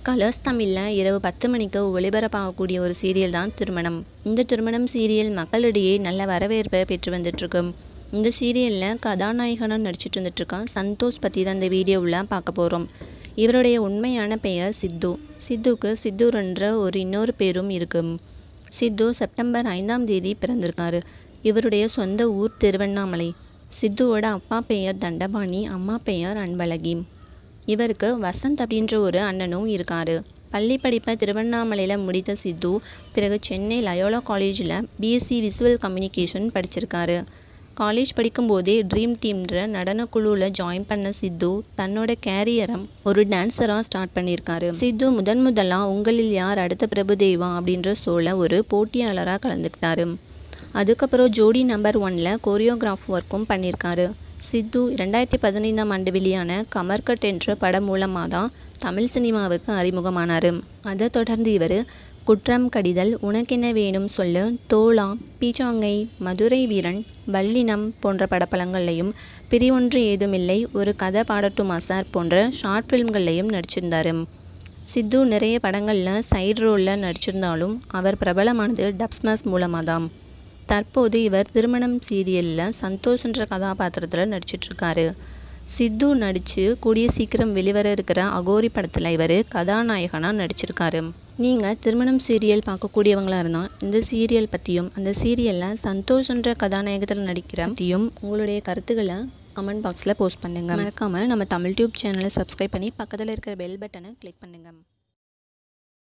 colours தமிழில் இரவு பத்து மணிக்கு ஒளிபரப்பாகக்கூடிய ஒரு சீரியல் தான் திருமணம் இந்த திருமணம் சீரியல் மக்களிடையே நல்ல வரவேற்பை பெற்று வந்துட்டுருக்கு இந்த சீரியலில் கதாநாயகனாக நடிச்சிட்டு வந்துட்டுருக்கான் சந்தோஷ் பற்றி தான் இந்த வீடியோவில் பார்க்க போகிறோம் இவருடைய உண்மையான பெயர் சித்து சித்துக்கு சித்தூர்ன்ற ஒரு இன்னொரு பேரும் இருக்கு சித்து செப்டம்பர் ஐந்தாம் தேதி பிறந்திருக்காரு இவருடைய சொந்த ஊர் திருவண்ணாமலை சித்துவோட அப்பா பெயர் தண்டபாணி அம்மா பெயர் அன்பழகி இவருக்கு வசந்த் அப்படின்ற ஒரு அண்ணனும் இருக்காரு பள்ளி படிப்பை திருவண்ணாமலையில் முடித்த சித்து பிறகு சென்னை லயோலா காலேஜில் பிஎஸ்சி விசுவல் கம்யூனிகேஷன் படிச்சிருக்காரு காலேஜ் படிக்கும்போதே ட்ரீம் டீம்ன்ற நடனக்குழுவில் ஜாயின் பண்ண சித்து தன்னோட கேரியரை ஒரு டான்ஸராக ஸ்டார்ட் பண்ணியிருக்காரு சித்து முதன் முதலாக உங்களில் யார் அடுத்த பிரபுதேவா அப்படின்ற ஷோவில் ஒரு போட்டியாளராக கலந்துக்கிட்டாரு அதுக்கப்புறம் ஜோடி நம்பர் ஒனில் கோரியோகிராஃப் ஒர்க்கும் பண்ணியிருக்காரு சித்து ரெண்டாயிரத்தி பதினைந்தாம் ஆண்டு வெளியான கமர்கட் என்ற படம் மூலமாக தான் தமிழ் சினிமாவுக்கு அறிமுகமானார் அதை தொடர்ந்து இவர் குற்றம் கடிதல் உனக்கென்ன வேணும் சொல்லு தோளா பீச்சாங்கை மதுரை வீரன் வல்லினம் போன்ற படப்படங்கள்லையும் பிரிவொன்று ஏதுமில்லை ஒரு கதை பாடட்டுமா சார் போன்ற ஷார்ட் ஃபிலிம்கள்லையும் நடிச்சிருந்தார் சித்து நிறைய படங்களில் சைடு ரோலில் நடிச்சிருந்தாலும் அவர் பிரபலமானது டப்ஸ்மாஸ் மூலமாக தான் தற்போது இவர் திருமணம் சீரியலில் சந்தோஷ் என்ற கதாபாத்திரத்தில் நடிச்சிட்ருக்காரு சித்து நடித்து கூடிய சீக்கிரம் வெளிவர இருக்கிற அகோரி படத்தில் இவர் கதாநாயகனாக நடிச்சிருக்காரு நீங்கள் திருமணம் சீரியல் பார்க்கக்கூடியவங்களாக இருந்தால் இந்த சீரியல் பற்றியும் அந்த சீரியலில் சந்தோஷ் என்ற கதாநாயகத்தில் நடிக்கிற பற்றியும் உங்களுடைய கருத்துக்களை கமெண்ட் பாக்ஸில் போஸ்ட் பண்ணுங்கள் மறக்காமல் நம்ம தமிழ் டியூப் சேனலை சப்ஸ்கிரைப் பண்ணி பக்கத்தில் இருக்கிற பெல் பட்டனை கிளிக் பண்ணுங்கள்